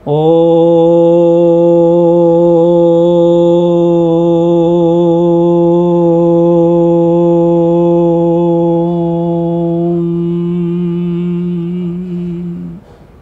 ஓம்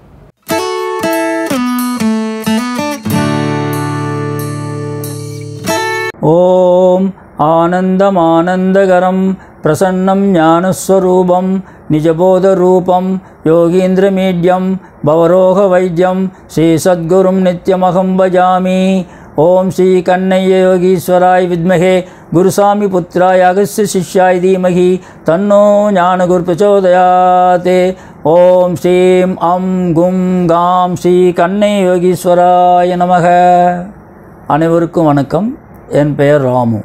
ஓம் ஆனந்தமானந்தகரம் பிரசன்னம் ஞானஸ்வரூபம் நிஜபோதரூபம் யோகீந்திரமீட்யம் பவரோக வைத்தியம் ஸ்ரீ சத்குரும் நித்யமகம் பஜாமி ஓம் ஸ்ரீ கண்ணைய யோகீஸ்வராய் வித்மகே குருசாமி புத்திராய அகஸ்ய சிஷ்யாய் தீமகி தன்னோ ஞானகுரு பிரச்சோதயாதே ஓம் ஸ்ரீம் அம் கும் காம் ஸ்ரீ கண்ணை யோகீஸ்வராய நமக அனைவருக்கும் வணக்கம் என் பெயர் ராமு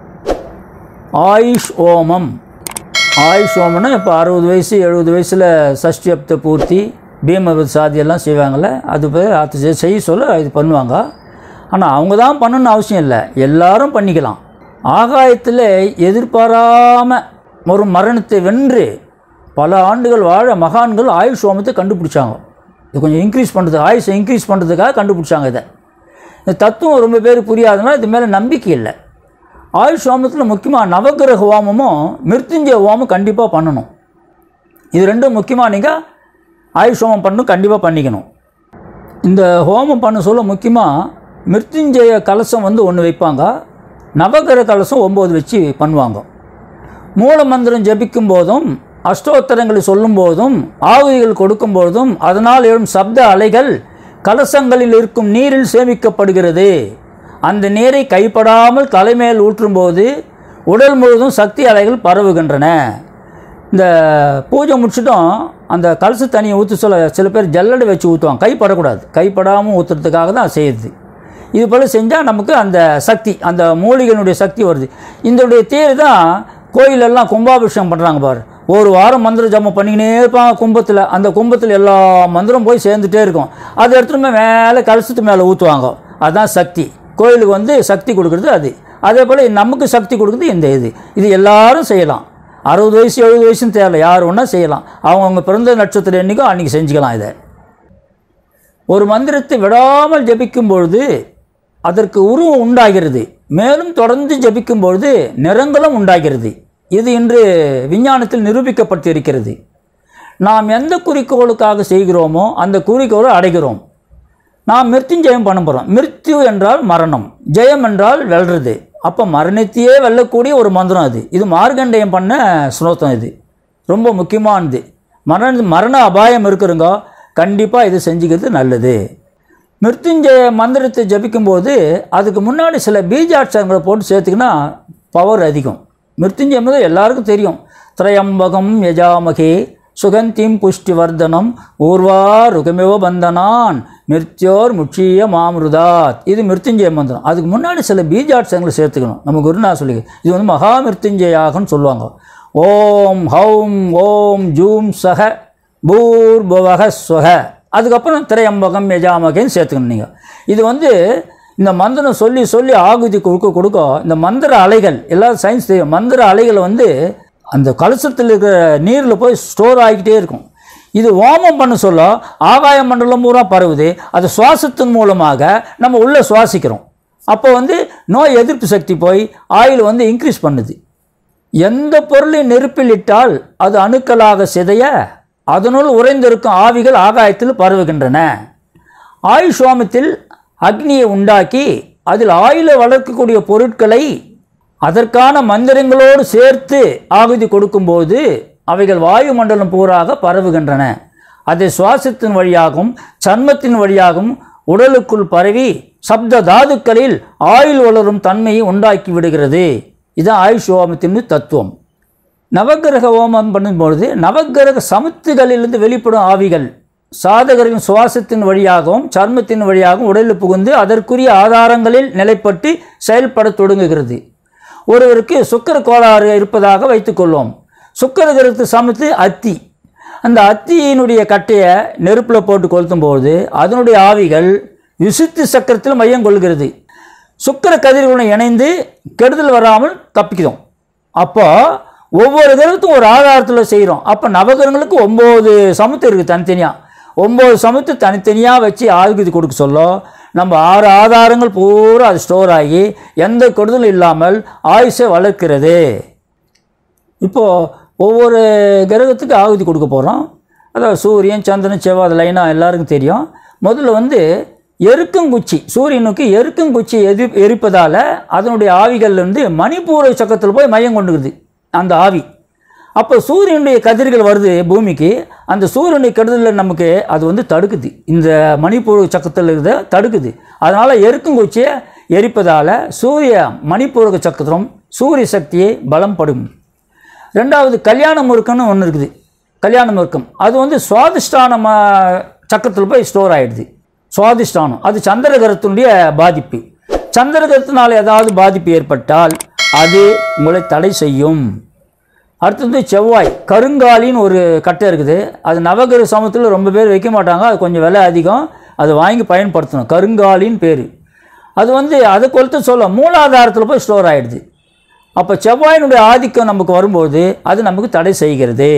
ஆயுஷ் ஓமம் ஆயுஷ் ஓமம்னா இப்போ அறுபது வயசு எழுபது வயசில் சஷ்டியப்த பூர்த்தி பீமபத் சாதியெல்லாம் செய்வாங்கள்ல அது போய் அது செய்- செய்ய சொல்ல இது பண்ணுவாங்க ஆனால் அவங்க தான் பண்ணணும்னு அவசியம் இல்லை எல்லாரும் பண்ணிக்கலாம் ஆகாயத்தில் எதிர்பாராம ஒரு மரணத்தை வென்று பல ஆண்டுகள் வாழ மகான்கள் ஆயுஷ் ஹோமத்தை கண்டுபிடிச்சாங்க இது கொஞ்சம் இன்க்ரீஸ் பண்ணுறதுக்கு ஆயுஷை இன்க்ரீஸ் பண்ணுறதுக்காக கண்டுபிடிச்சாங்க இதை இந்த தத்துவம் ரொம்ப பேர் புரியாதனால இது மேலே நம்பிக்கை இல்லை ஆயுஷ் ஹோமத்தில் முக்கியமாக நவக்கிரக ஹோமமும் மிருத்யுஞ்சய ஹோமம் கண்டிப்பாக பண்ணணும் இது ரெண்டும் முக்கியமாக நீங்கள் ஆயுஷ் ஹோமம் பண்ணணும் கண்டிப்பாக பண்ணிக்கணும் இந்த ஹோமம் பண்ண சொல்ல முக்கியமாக மிருத்யுஞ்சய கலசம் வந்து ஒன்று வைப்பாங்க நவகிரக கலசம் ஒம்பது வச்சு பண்ணுவாங்க மூல மந்திரம் ஜபிக்கும் போதும் அஷ்டோத்தரங்களை சொல்லும் போதும் ஆகுதிகள் கொடுக்கும் போதும் அதனால் எழும் சப்த அலைகள் கலசங்களில் இருக்கும் நீரில் சேமிக்கப்படுகிறது அந்த நீரை கைப்படாமல் தலைமேல் ஊற்றும்போது உடல் முழுவதும் சக்தி அலைகள் பரவுகின்றன இந்த பூஜை முடிச்சிட்டோம் அந்த கலச தண்ணியை ஊற்ற சொல்ல சில பேர் ஜல்லடை வச்சு ஊற்றுவாங்க கைப்படக்கூடாது கைப்படாமல் ஊற்றுறதுக்காக தான் செய்யுது இது போல் செஞ்சால் நமக்கு அந்த சக்தி அந்த மூலிகையினுடைய சக்தி வருது இதனுடைய தேர் தான் கோயிலெல்லாம் கும்பாபிஷேகம் பண்ணுறாங்க பாரு ஒரு வாரம் மந்திர ஜபம் பண்ணிக்கினே இருப்பாங்க கும்பத்தில் அந்த கும்பத்தில் எல்லா மந்திரம் போய் சேர்ந்துட்டே இருக்கும் அதை எடுத்துட்டு போய் மேலே கலசத்து மேலே ஊற்றுவாங்க அதுதான் சக்தி கோயிலுக்கு வந்து சக்தி கொடுக்குறது அது அதே போல் நமக்கு சக்தி கொடுக்குறது இந்த இது இது எல்லாரும் செய்யலாம் அறுபது வயசு எழுபது வயசுன்னு தேவையில்ல யார் ஒன்றா செய்யலாம் அவங்கவுங்க பிறந்த நட்சத்திரம் என்றைக்கோ அன்றைக்கி செஞ்சுக்கலாம் இதை ஒரு மந்திரத்தை விடாமல் ஜபிக்கும் பொழுது அதற்கு உருவம் உண்டாகிறது மேலும் தொடர்ந்து ஜபிக்கும் பொழுது நிறங்களும் உண்டாகிறது இது இன்று விஞ்ஞானத்தில் நிரூபிக்கப்பட்டிருக்கிறது நாம் எந்த குறிக்கோளுக்காக செய்கிறோமோ அந்த குறிக்கோளை அடைகிறோம் நாம் மிருத்யுஞ்செயம் பண்ண போகிறோம் மிருத்யு என்றால் மரணம் ஜெயம் என்றால் வெல்றது அப்போ மரணத்தையே வெல்லக்கூடிய ஒரு மந்திரம் அது இது மார்கண்டேயம் பண்ண ஸ்லோகம் இது ரொம்ப முக்கியமானது மரண மரண அபாயம் இருக்கிறவங்க கண்டிப்பாக இது செஞ்சுக்கிறது நல்லது மிருத்யுஞ்சய மந்திரத்தை ஜபிக்கும்போது அதுக்கு முன்னாடி சில பீஜாட்சரங்களை போட்டு சேர்த்துக்கினா பவர் அதிகம் மிருத்யுஞ்சயம் வந்து எல்லாருக்கும் தெரியும் திரையம்பகம் யஜாமகே சுகந்திம் புஷ்டிவர்தனம் ஊர்வா ருகமிவ பந்தனான் மிருத்யோர் முட்சிய மாமிருதாத் இது மிருத்யுஞ்சய மந்திரம் அதுக்கு முன்னாடி சில பீஜாட்சரங்களை சேர்த்துக்கணும் நம்ம குருநா சொல்லி இது வந்து மகா மிருத்யுஞ்சயாகன்னு சொல்லுவாங்க ஓம் ஹௌம் ஓம் ஜூம் சக பூர்பவக ஸ்வக அதுக்கப்புறம் திரையம்பகம் யஜாமகன்னு சேர்த்துக்கணும் நீங்கள் இது வந்து இந்த மந்திரம் சொல்லி சொல்லி ஆகுதி கொடுக்க கொடுக்க இந்த மந்திர அலைகள் எல்லாரும் சயின்ஸ் தெரியும் மந்திர அலைகள் வந்து அந்த கலசத்தில் இருக்கிற நீரில் போய் ஸ்டோர் ஆகிக்கிட்டே இருக்கும் இது ஓமம் பண்ண சொல்ல ஆகாய மண்டலம் பூரா பரவுது அது சுவாசத்தின் மூலமாக நம்ம உள்ளே சுவாசிக்கிறோம் அப்போ வந்து நோய் எதிர்ப்பு சக்தி போய் ஆயில் வந்து இன்க்ரீஸ் பண்ணுது எந்த பொருளை நெருப்பில் இட்டால் அது அணுக்களாக சிதைய அதனுள் உறைந்திருக்கும் ஆவிகள் ஆகாயத்தில் பரவுகின்றன ஆயுஷ் ஹோமத்தில் அக்னியை உண்டாக்கி அதில் ஆயிலை வளர்க்கக்கூடிய பொருட்களை அதற்கான மந்திரங்களோடு சேர்த்து ஆகுதி கொடுக்கும்போது அவைகள் வாயுமண்டலம் பூராக பரவுகின்றன அதை சுவாசத்தின் வழியாகவும் சர்மத்தின் வழியாகவும் உடலுக்குள் பரவி சப்த தாதுக்களில் ஆயுள் வளரும் தன்மையை உண்டாக்கி விடுகிறது இதுதான் ஆயுஷ் ஹோமத்தின் தத்துவம் நவக்கிரக ஹோமம் பண்ணும்பொழுது நவக்கிரக சமுத்துகளிலிருந்து வெளிப்படும் ஆவிகள் சாதகரின் சுவாசத்தின் வழியாகவும் சர்மத்தின் வழியாகவும் உடலில் புகுந்து அதற்குரிய ஆதாரங்களில் நிலைப்பட்டு செயல்படத் தொடங்குகிறது ஒருவருக்கு சுக்கர கோளாறு இருப்பதாக வைத்துக்கொள்வோம் சுக்கர கிரகத்து சமத்து அத்தி அந்த அத்தியினுடைய கட்டையை நெருப்பில் போட்டு கொளுத்தும்போது அதனுடைய ஆவிகள் விசுத்தி சக்கரத்தில் மையம் கொள்கிறது சுக்கர கதிர்களுடன் இணைந்து கெடுதல் வராமல் தப்பிக்கிறோம் அப்போ ஒவ்வொரு கிரகத்துக்கும் ஒரு ஆதாரத்தில் செய்கிறோம் அப்போ நவகிரகங்களுக்கு ஒம்பது சமுத்து இருக்குது தனித்தனியாக ஒம்பது சமத்து தனித்தனியாக வச்சு ஆயுதி கொடுக்க சொல்ல நம்ம ஆறு ஆதாரங்கள் பூரா அது ஸ்டோர் ஆகி எந்த கெடுதலும் இல்லாமல் ஆயுஷை வளர்க்கிறது இப்போது ஒவ்வொரு கிரகத்துக்கு ஆகுதி கொடுக்க போகிறோம் அதாவது சூரியன் சந்திரன் செவ்வாய் அது லைனாக எல்லாருக்கும் தெரியும் முதல்ல வந்து எருக்கங்குச்சி சூரியனுக்கு எருக்கங்குச்சி எரி எரிப்பதால் அதனுடைய ஆவிகள் வந்து மணிப்பூர சக்கரத்தில் போய் மையம் கொண்டுக்குது அந்த ஆவி அப்போ சூரியனுடைய கதிர்கள் வருது பூமிக்கு அந்த சூரியனுடைய கெடுதலில் நமக்கு அது வந்து தடுக்குது இந்த மணிப்பூர் சக்கரத்தில் இருக்கிறத தடுக்குது அதனால் எருக்கங்குச்சியை எரிப்பதால் சூரிய மணிப்பூரக சக்கரம் சூரிய சக்தியை பலம்படும் ரெண்டாவது கல்யாண முறுக்கம்னு ஒன்று இருக்குது கல்யாண முறுக்கம் அது வந்து சுவாதிஷ்டான ம- சக்கரத்தில் போய் ஸ்டோர் ஆகிடுது சுவாதிஷ்டானம் அது சந்திரகரத்தினுடைய பாதிப்பு சந்திரகரத்தினால் ஏதாவது பாதிப்பு ஏற்பட்டால் அது உங்களை தடை செய்யும் அடுத்தது செவ்வாய் கருங்காலின்னு ஒரு கட்டை இருக்குது அது நவகிரக சமத்தில் ரொம்ப பேர் வைக்க மாட்டாங்க அது கொஞ்சம் விலை அதிகம் அது வாங்கி பயன்படுத்தணும் கருங்காலின்னு பேர் அது வந்து அதை கொளுத்து சொல்ல மூலாதாரத்தில் போய் ஸ்டோர் ஆகிடுது அப்போ செவ்வாயினுடைய ஆதிக்கம் நமக்கு வரும்போது அது நமக்கு தடை செய்கிறது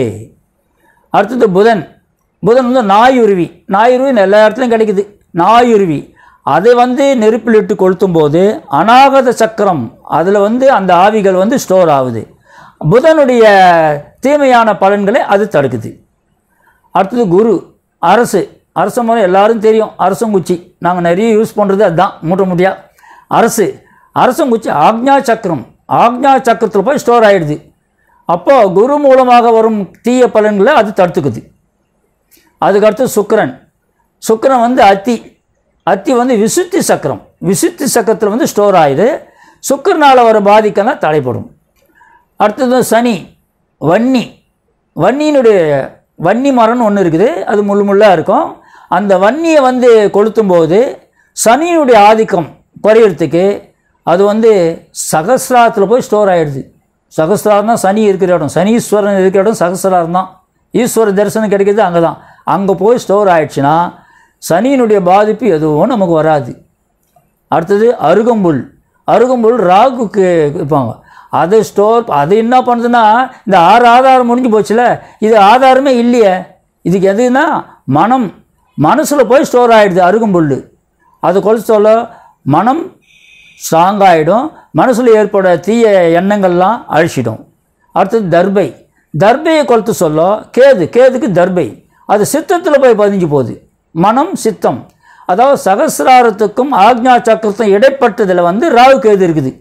அடுத்தது புதன் புதன் வந்து நாயுருவி நாயுருவி எல்லா இடத்துலையும் கிடைக்குது நாயுருவி அதை வந்து நெருப்பில் இட்டு கொளுத்தும் போது அநாகத சக்கரம் அதில் வந்து அந்த ஆவிகள் வந்து ஸ்டோர் ஆகுது புதனுடைய தீமையான பலன்களை அது தடுக்குது அடுத்தது குரு அரசு அரசு முறை எல்லாரும் தெரியும் அரசங்குச்சி நாங்கள் நிறைய யூஸ் பண்ணுறது அதுதான் மூட்ட முடியா அரசு அரசங்குச்சி ஆக்ஞா சக்கரம் ஆக்ஞா சக்கரத்தில் போய் ஸ்டோர் ஆகிடுது அப்போ குரு மூலமாக வரும் தீய பலன்களை அது தடுத்துக்குது அதுக்கடுத்து சுக்கிரன் சுக்கிரன் வந்து அத்தி அத்தி வந்து விசுத்தி சக்கரம் விசுத்தி சக்கரத்தில் வந்து ஸ்டோர் ஆகிடு சுக்கிரனால் வர பாதிக்கெல்லாம் தடைப்படும் அடுத்தது சனி வன்னி வன்னியினுடைய வன்னி மரம்னு ஒன்று இருக்குது அது முள்ளு முள்ளாக இருக்கும் அந்த வன்னியை வந்து கொளுத்தும்போது சனியினுடைய ஆதிக்கம் குறையிறதுக்கு அது வந்து சகசிராரத்தில் போய் ஸ்டோர் ஆகிடுது சகசிராரம் தான் சனி இருக்கிற இடம் சனீஸ்வரன் இருக்கிற இடம் சகசிராரம் தான் ஈஸ்வர தரிசனம் கிடைக்கிறது அங்கே தான் அங்கே போய் ஸ்டோர் ஆயிடுச்சுன்னா சனியினுடைய பாதிப்பு எதுவும் நமக்கு வராது அடுத்தது அருகம்புல் அருகம்புல் ராகுக்கு வைப்பாங்க அதை ஸ்டோர் அது என்ன பண்ணுதுன்னா இந்த ஆறு ஆதாரம் முடிஞ்சு போச்சுல இது ஆதாரமே இல்லையே இதுக்கு எதுனா மனம் மனசில் போய் ஸ்டோர் ஆகிடுது அருகம்புல் அது கொலை சொல்ல மனம் ஸ்ட்ராங் ஆகிடும் மனசில் ஏற்பட தீய எண்ணங்கள்லாம் அழிச்சிடும் அடுத்தது தர்பை தர்பையை கொளுத்து சொல்ல கேது கேதுக்கு தர்பை அது சித்தத்தில் போய் பதிஞ்சு போகுது மனம் சித்தம் அதாவது சகசிராரத்துக்கும் ஆக்ஞா சக்கரத்துக்கும் இடைப்பட்டதில் வந்து ராகு கேது இருக்குது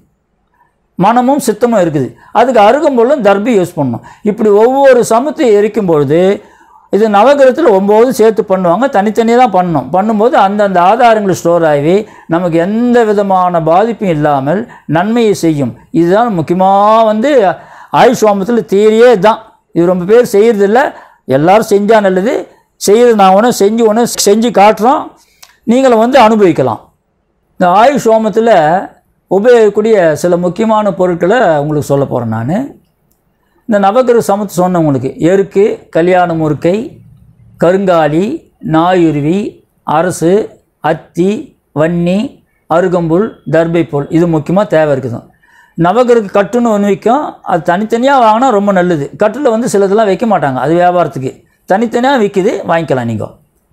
மனமும் சித்தமும் இருக்குது அதுக்கு அருகம்புல்லும் தர்பி யூஸ் பண்ணணும் இப்படி ஒவ்வொரு சமத்தையும் எரிக்கும் பொழுது இது நவகிரகத்தில் ஒம்பது சேர்த்து பண்ணுவாங்க தனித்தனியாக தான் பண்ணணும் பண்ணும்போது அந்தந்த ஆதாரங்கள் ஸ்டோர் ஆகி நமக்கு எந்த விதமான பாதிப்பும் இல்லாமல் நன்மையை செய்யும் இதுதான் முக்கியமாக வந்து ஆயுஷ் ஹோமத்தில் தீரியே தான் இது ரொம்ப பேர் செய்கிறதில்ல எல்லாரும் செஞ்சால் நல்லது செய்கிறது நான் ஒன்று செஞ்சு ஒன்று செஞ்சு காட்டுறோம் நீங்களும் வந்து அனுபவிக்கலாம் இந்த ஆயுஷ் ஹோமத்தில் உபயோகிக்கக்கூடிய சில முக்கியமான பொருட்களை உங்களுக்கு சொல்ல போகிறேன் நான் இந்த நவகிரக சமத்து சொன்னேன் உங்களுக்கு எருக்கு கல்யாண முறுக்கை கருங்காலி நாயுருவி அரசு அத்தி வன்னி அருகம்புல் தர்பைப்புல் இது முக்கியமாக தேவை இருக்குது நவகிரக கட்டுன்னு ஒன்று விற்கும் அது தனித்தனியாக வாங்கினா ரொம்ப நல்லது கட்டில் வந்து சிலதெல்லாம் வைக்க மாட்டாங்க அது வியாபாரத்துக்கு தனித்தனியாக விற்கிது வாங்கிக்கலாம் நீங்கள்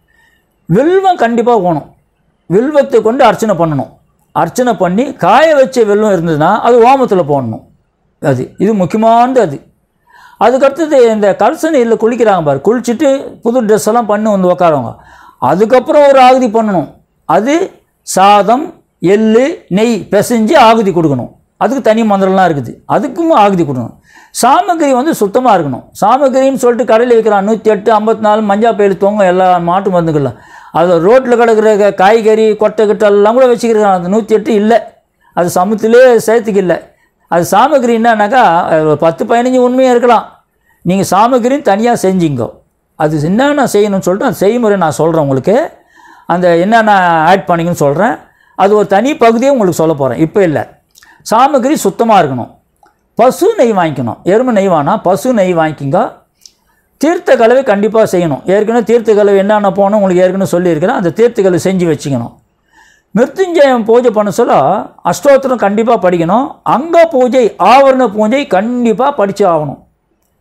வில்வம் கண்டிப்பாக போகணும் வில்வத்தை கொண்டு அர்ச்சனை பண்ணணும் அர்ச்சனை பண்ணி காய வச்ச வெல்லம் இருந்ததுன்னா அது ஓமத்தில் போடணும் அது இது முக்கியமானது அது அதுக்கடுத்தது இந்த கலச நீரில் குளிக்கிறாங்க பாரு குளிச்சுட்டு புது ட்ரெஸ் எல்லாம் பண்ணி வந்து உக்காரவங்க அதுக்கப்புறம் ஒரு ஆகுதி பண்ணணும் அது சாதம் எள்ளு நெய் பிசைஞ்சு ஆகுதி கொடுக்கணும் அதுக்கு தனி மந்திரம்லாம் இருக்குது அதுக்கும் ஆகுதி கொடுக்கணும் சாமகிரி வந்து சுத்தமாக இருக்கணும் சாமகிரின்னு சொல்லிட்டு கடையில் விற்கிறான் நூற்றி எட்டு ஐம்பத்தி நாலு மஞ்சா பயிர் தொங்க எல்லா மாட்டு மருந்துகள்லாம் அது ரோட்டில் கிடக்கிற க- காய்கறி கொட்டை கிட்ட எல்லாம் கூட வச்சுக்கிறாங்க அந்த நூற்றி எட்டு இல்லை அது சமத்திலே சேர்த்துக்கு இல்லை அது சாமகிரி என்னன்னாக்கா அது ஒரு பத்து பதினஞ்சு உண்மையாக இருக்கலாம் நீங்கள் சாமகிரின்னு தனியாக செஞ்சிங்கோ அது என்னென்ன செய்யணும்னு சொல்லிட்டு அந்த செய்முறை நான் சொல்கிறேன் உங்களுக்கு அந்த என்னென்ன ஆட் பண்ணிங்கன்னு சொல்கிறேன் அது ஒரு தனி பகுதியை உங்களுக்கு சொல்ல போகிறேன் இப்போ இல்லை சாமகிரி சுத்தமாக இருக்கணும் பசு நெய் வாங்கிக்கணும் எருமை நெய் வேணா பசு நெய் வாங்கிக்கிங்க தீர்த்த கலவை கண்டிப்பாக செய்யணும் ஏற்கனவே தீர்த்த கலவை என்னென்ன போகணும் உங்களுக்கு ஏற்கனவே சொல்லியிருக்கிறேன் அந்த தீர்த்த கலவை செஞ்சு வச்சுக்கணும் மிருத்யுஞ்சயம் பூஜை பண்ண சொல்ல அஷ்டோத்திரம் கண்டிப்பாக படிக்கணும் அங்க பூஜை ஆவரண பூஜை கண்டிப்பாக படித்து ஆகணும்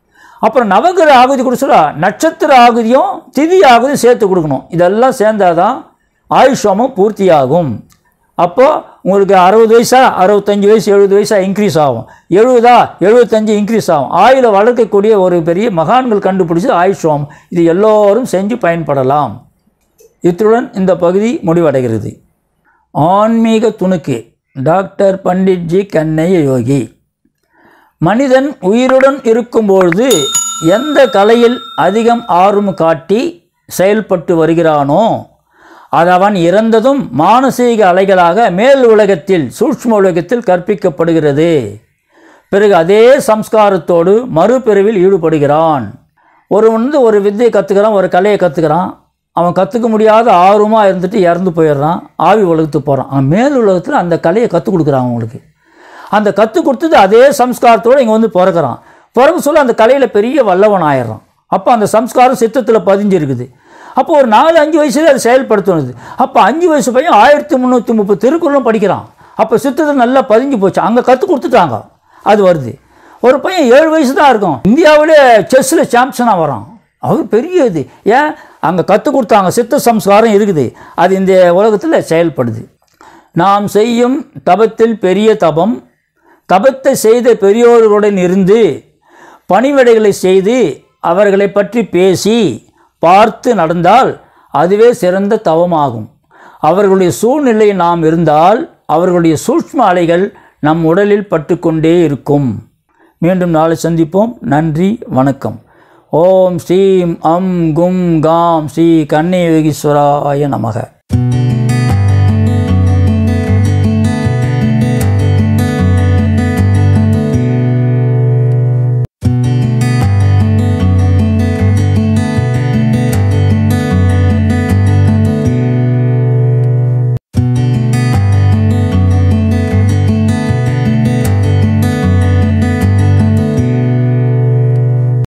அப்புறம் நவகிர ஆகுதி கொடுத்துடா நட்சத்திர ஆகுதியும் திதி ஆகுதியும் சேர்த்து கொடுக்கணும் இதெல்லாம் சேர்ந்தாதான் ஆயுஷோமம் பூர்த்தியாகும் அப்போ உங்களுக்கு அறுபது வயசா அறுபத்தஞ்சு வயசு எழுபது வயசா இன்க்ரீஸ் ஆகும் எழுபதா எழுபத்தஞ்சு இன்க்ரீஸ் ஆகும் ஆயுளை வளர்க்கக்கூடிய ஒரு பெரிய மகான்கள் கண்டுபிடிச்சி ஆயுஷோமம் இது எல்லோரும் செஞ்சு பயன்படலாம் இத்துடன் இந்த பகுதி முடிவடைகிறது ஆன்மீக துணுக்கு டாக்டர் பண்டிட்ஜி கண்ணைய யோகி மனிதன் உயிருடன் இருக்கும்பொழுது எந்த கலையில் அதிகம் ஆர்வம் காட்டி செயல்பட்டு வருகிறானோ அது அவன் இறந்ததும் மானசீக அலைகளாக மேல் உலகத்தில் சூட்ச்ம உலகத்தில் கற்பிக்கப்படுகிறது பிறகு அதே சம்ஸ்காரத்தோடு மறுபிறவில் ஈடுபடுகிறான் ஒரு வந்து ஒரு வித்தையை கற்றுக்கிறான் ஒரு கலையை கற்றுக்கிறான் அவன் கற்றுக்க முடியாத ஆர்வமாக இருந்துட்டு இறந்து போயிடுறான் ஆவி உலகத்துக்கு போகிறான் அவன் மேல் உலகத்தில் அந்த கலையை கற்றுக் கொடுக்குறான் அவங்களுக்கு அந்த கற்றுக் கொடுத்தது அதே சம்ஸ்காரத்தோடு இங்கே வந்து பிறக்கிறான் பிறகு சொல்ல அந்த கலையில் பெரிய வல்லவன் ஆயிடுறான் அப்போ அந்த சம்ஸ்காரம் சித்தத்தில் பதிஞ்சிருக்குது அப்போ ஒரு நாலு அஞ்சு வயசுல அது செயல்படுத்துனது அப்போ அஞ்சு வயசு பையன் ஆயிரத்தி முந்நூற்றி முப்பது திருக்குறளும் படிக்கிறான் அப்போ சித்தத்தில் நல்லா பதிஞ்சு போச்சு அங்கே கற்றுக் கொடுத்துட்டாங்க அது வருது ஒரு பையன் ஏழு வயசு தான் இருக்கும் இந்தியாவிலே செஸ்ஸில் சாம்பியனாக வரான் அவர் பெரிய இது ஏன் அங்கே கற்றுக் கொடுத்தாங்க சித்த சம்ஸ்காரம் இருக்குது அது இந்த உலகத்தில் செயல்படுது நாம் செய்யும் தபத்தில் பெரிய தபம் தபத்தை செய்த பெரியோர்களுடன் இருந்து பணிவிடைகளை செய்து அவர்களை பற்றி பேசி பார்த்து நடந்தால் அதுவே சிறந்த தவமாகும் அவர்களுடைய சூழ்நிலை நாம் இருந்தால் அவர்களுடைய சூட்ச்ம அலைகள் நம் உடலில் பட்டுக்கொண்டே இருக்கும் மீண்டும் நாளை சந்திப்போம் நன்றி வணக்கம் ஓம் ஸ்ரீம் அம் கும் காம் ஸ்ரீ கன்னியோகீஸ்வராய நமக